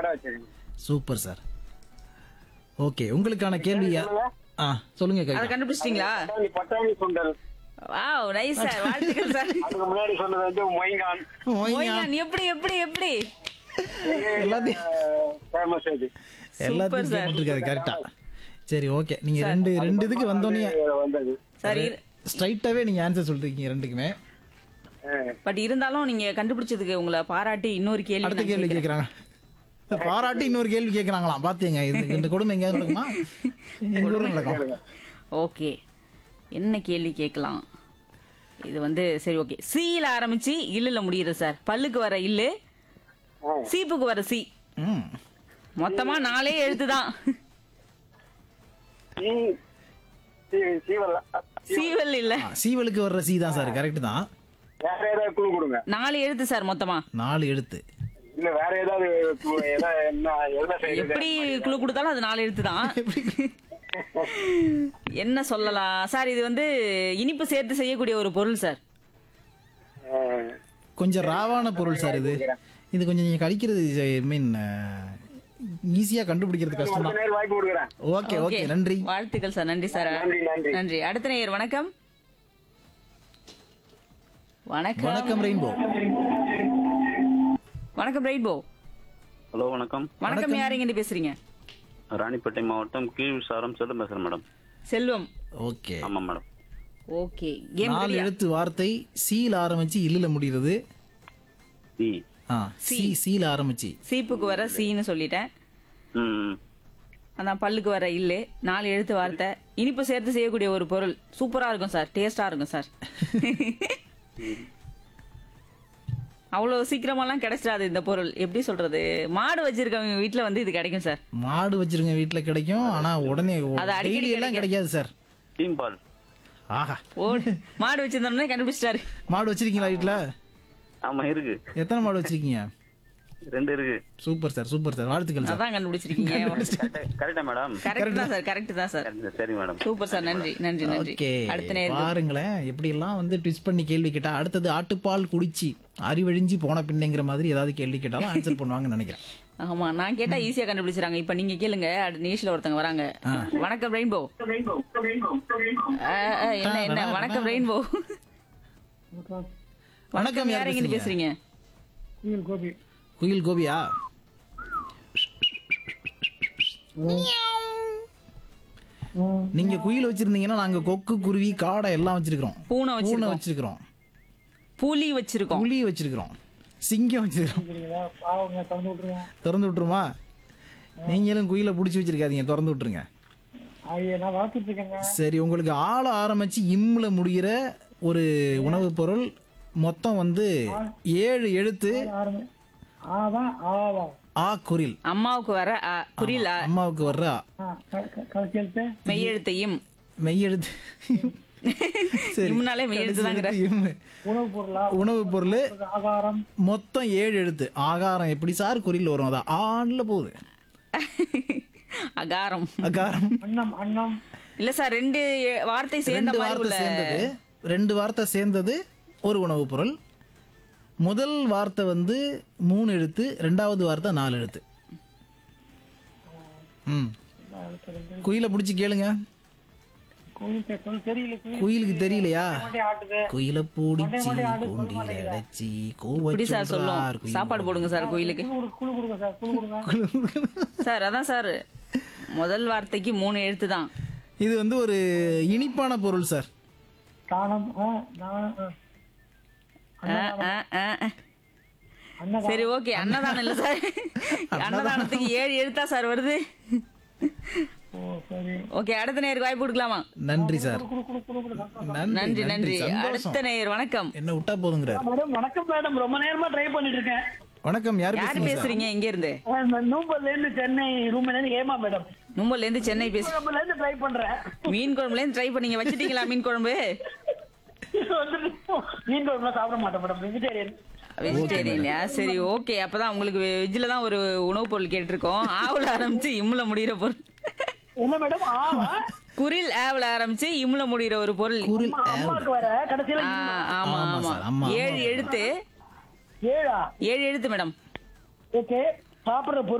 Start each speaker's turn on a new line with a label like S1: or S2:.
S1: கடை வச்சிருக்கேன்
S2: super sir okay உங்களுக்கான கேள்வியா ஆ சொல்லுங்க
S3: அதை
S2: கவிதா
S3: கண்டுபிடிச்சிட்டீங்களா
S1: பட்டாணி பட்டாணி சுண்டல்
S3: வாவ் நைஸ் சார் வாழ்த்துக்கள் சார்
S1: அதுக்கு முன்னாடி சொன்னது வந்து மொய்கான்
S2: ஓய்ங்க.
S3: மொய்கான், எப்படி எப்படி எப்படி
S2: எல்லாத்தையும்
S1: ஃபேமஸ் அது
S2: எல்லாத்தையும்
S3: sir.
S2: கேட்டுருக்காரு கரெக்டா சரி ஓகே நீங்க ரெண்டு ரெண்டு இதுக்கு வந்தோடனே
S1: வந்தது
S3: சரி
S2: ஸ்ட்ரைட்டாவே நீங்க ஆன்சர் சொல்லிருக்கீங்க ரெண்டுக்குமே
S3: பட் இருந்தாலும் நீங்க கண்டுபிடிச்சதுக்கு உங்களை பாராட்டி இன்னொரு கேள்வி
S2: அடுத்த
S3: நான்
S2: கேள்வி
S3: கேட்கிறேன்.
S2: கேக்குறாங்க பாராட்டி இன்னொரு கேள்வி கேக்குறாங்களாம் பாத்தீங்க இது இந்த கொடுமை எங்கேயாவது நடக்குமா எங்க ஊர்ல நடக்கும்
S3: ஓகே என்ன கேள்வி கேட்கலாம் இது வந்து சரி ஓகே சீல ஆரம்பிச்சு இல்லுல முடியுது சார் பல்லுக்கு வர இல்லு சீப்புக்கு வர சி
S2: ம்
S3: மொத்தமா நாலே எழுத்து தான்
S1: சீ சீ- சீவல்
S3: சீவல் இல்ல
S2: ஆ, சீவலுக்கு வர்ற சி தான் சார் கரெக்ட் தான்
S1: வேற ஏதாவது குழு கொடுங்க
S3: நாலு எழுத்து சார் மொத்தமா
S2: நாலு எழுத்து
S1: இல்ல வேற ஏதாவது clue, ஏதாவது என்ன என்ன செய்யுது
S3: எப்படி குழு கொடுத்தாலும் அது நாலு எழுத்து தான் என்ன சொல்லலாம் சார் இது வந்து இனிப்பு சேர்த்து செய்யக்கூடிய ஒரு பொருள் சார்
S2: கொஞ்சம் ராவான பொருள் சார் இது இது கொஞ்சம் நீங்க கடிக்கிறது ஐ மீன் ஈஸியா கண்டுபிடிக்கிறது கஷ்டம் தான்
S1: நேரம் வாய்ப்பு கொடுக்குறேன்
S2: ஓகே ஓகே நன்றி
S3: வாழ்த்துக்கள் சார் நன்றி சார்
S1: நன்றி, நன்றி.
S3: நன்றி அடுத்த நேயர் வணக்கம் வணக்கம்
S2: வணக்கம் ரெயின்போ
S3: வணக்கம் ரெயின்போ
S4: ஹலோ வணக்கம்
S3: வணக்கம் யாருங்க பேசுறீங்க
S4: ராணிப்பேட்டை மாவட்டம் கீழ் சாரம் செல்லும் பேசுறேன் மேடம்
S3: செல்வம்
S2: ஓகே
S4: ஆமாம் மேடம்
S3: ஓகே கேம்
S2: நாலு எழுத்து வார்த்தை சீல ஆரம்பிச்சு இல்லுல முடிகிறது
S4: சி
S2: ஆ சி சீல ஆரம்பிச்சு
S3: சீப்புக்கு வர சீன்னு சொல்லிட்டேன்
S4: ம் ம்.
S3: அதான் பல்லுக்கு வர இல்லு நாலு எழுத்து வார்த்தை இனிப்பு சேர்த்து செய்யக்கூடிய ஒரு பொருள் சூப்பரா இருக்கும் சார் டேஸ்டா இருக்கும் சார் அவ்வளவு சீக்கிரமாலாம் கிடைச்சிடாது இந்த பொருள் எப்படி சொல்றது மாடு வச்சிருக்கவங்க வீட்ல வந்து இது கிடைக்கும் சார்
S2: மாடு வச்சிருங்க வீட்டுல கிடைக்கும் ஆனா உடனே
S3: அது அடிக்கடி
S2: டெய்லி எல்லாம் கிடைக்காது சார்
S4: டீம் பால்
S2: ஆஹா
S3: ஓ மாடு வச்சிருந்தோம்னே கண்டுபிடிச்சிட்டாரு
S2: மாடு வச்சிருக்கீங்களா வீட்டுல
S4: ஆமா இருக்கு
S2: எத்தனை மாடு வச்சிருக்கீங்க
S4: ரெண்டு இருக்கு
S2: சூப்பர் சார் சூப்பர் சார் வாழ்த்துக்கள் சார்
S3: அதான் கண்டுபிடிச்சிருக்கீங்க
S4: கரெக்டா மேடம்
S3: கரெக்ட் தான் சார் கரெக்ட் தான் சார்
S4: சரி மேடம்
S3: சூப்பர் சார் நன்றி நன்றி நன்றி
S2: ஓகே
S3: அடுத்த நேரம்
S2: பாருங்களேன் எப்படி எல்லாம் வந்து ட்விஸ்ட் பண்ணி கேள்வி கேட்டா அடுத்தது ஆட்டுப்பால் குடிச்சி அறிவழிஞ்சு போன பின்னைங்கிற மாதிரி ஏதாவது கேள்வி கேட்டாலும் ஆன்சர் பண்ணுவாங்கன்னு நினைக்கிறேன்
S3: ஆமா நான் கேட்டா ஈஸியா கண்டுபிடிச்சிராங்க இப்ப நீங்க கேளுங்க அடுத்த நியூஸ்ல ஒருத்தங்க வராங்க வணக்கம் ரெயின்போ என்ன என்ன வணக்கம் ரெயின்போ
S2: வணக்கம் யார்
S3: யாருங்க
S2: பேசுறீங்க
S3: பேசுறீங்க
S2: குயில் கோபியா நீங்க குயில் வச்சிருந்தீங்கன்னா நாங்க கொக்கு குருவி காடை எல்லாம் வச்சிருக்கிறோம்
S3: பூனை
S2: பூனை
S3: வச்சிருக்கோம்
S2: வச்சிருக்கிறோம்
S3: புலி வச்சிருக்கோம்
S2: புலி வச்சிருக்கிறோம் சிங்கம் வச்சிருக்கிறோம் திறந்து விட்டுருமா நீங்களும் குயிலை பிடிச்சி வச்சிருக்காதீங்க திறந்து விட்டுருங்க சரி உங்களுக்கு ஆள ஆரம்பிச்சு இம்ல முடிகிற ஒரு உணவுப் பொருள் மொத்தம் வந்து ஏழு எழுத்து ஆ குரில்
S3: அம்மாவுக்கு வர அ, குரில் அ,
S2: அம்மாவுக்கு வர்ற ஆ.
S3: மெய்யெழுத்தையும்
S2: மெய்யெழுத்து சரி
S3: இம்னாலே மெய்யெழுத்து தாங்கிற
S2: இம். உணவுப் பொருள் மொத்தம் ஏழு எழுத்து ஆகாரம் எப்படி சார் குறில் வரும் அதான் ஆண்ல போகுது
S3: அகாரம்
S2: அகாரம்
S3: இல்ல சார் ரெண்டு வார்த்தை சேர்ந்த
S2: ரெண்டு
S3: மாதிரி
S2: வார்த்தை
S3: உள்ள
S2: சேர்ந்தது ரெண்டு வார்த்தை சேர்ந்தது ஒரு உணவுப் பொருள் முதல் வார்த்தை வந்து மூணு எழுத்து ரெண்டாவது வார்த்தை நாலு எழுத்து ம் குயிலை பிடிச்சி கேளுங்க குயிலுக்கு தெரியலையா குயிலை பூடிச்சி கூண்டில அடைச்சி
S3: இப்படி சார் சொல்லும்
S2: கோவச்சுறார்
S3: சாப்பாடு போடுங்க சார் கோயிலுக்கு சார் அதான் சார் முதல் வார்த்தைக்கு மூணு எழுத்து தான்
S2: இது வந்து ஒரு இனிப்பான பொருள் சார்
S3: சரி ஓகே அன்னதானம் இல்ல சார் அன்னதானத்துக்கு ஏழு எழுத்தா சார் வருது ஓகே அடுத்த நேருக்கு வாய்ப்பு கொடுக்கலாமா
S2: நன்றி சார்
S3: நன்றி நன்றி
S2: சந்தோஷம்
S3: அடுத்த நேயர் வணக்கம்
S2: என்ன விட்டா போதுங்கிறார்
S5: மேடம் வணக்கம் மேடம் ரொம்ப நேரமா ட்ரை பண்ணிட்டு இருக்கேன்
S2: வணக்கம் யார்
S3: யாரு
S2: பேசுறீங்க சார்
S3: பேசுறீங்க எங்க இருந்து
S5: நூம்பர்ல இருந்து சென்னை ரூம்ல இருந்து ஏமா மேடம்
S3: மும்பைல இருந்து சென்னை பேசு
S5: நூம்பர்ல இருந்து ட்ரை பண்றேன்
S3: மீன் குழம்புல இருந்து ட்ரை பண்ணீங்க வச்சிட்டீங்களா மீன் குழம்பு
S5: வந்துட்டு மீன் குழம்புலாம் சாப்பிட மாட்டேன் மேடம் வெஜிடேரியன்
S3: வெஜிடேரியன்யா சரி ஓகே அப்பதான் உங்களுக்கு வெஜ்ல தான் ஒரு உணவுப் பொருள் கேட்டிருக்கோம் ஆவல ஆரம்பிச்சு இம்முல முடிகிற பொருள்
S5: என்ன மேடம் ஆமா
S3: குரில் ஆவல ஆரம்பிச்சு இம்முல முடிகிற ஒரு பொருள்
S2: குரில்
S5: அம்மாவுக்கு வர கடைசியில
S3: ஆ, ஆமா
S2: ஆமா
S3: ஆமா
S2: சார், ஆமா,
S3: ஏழு
S2: ஆமா.
S3: எழுத்து
S5: ஏழா
S3: ஏழு எழுத்து மேடம்
S5: ஓகே சாப்பிடுற பொருள்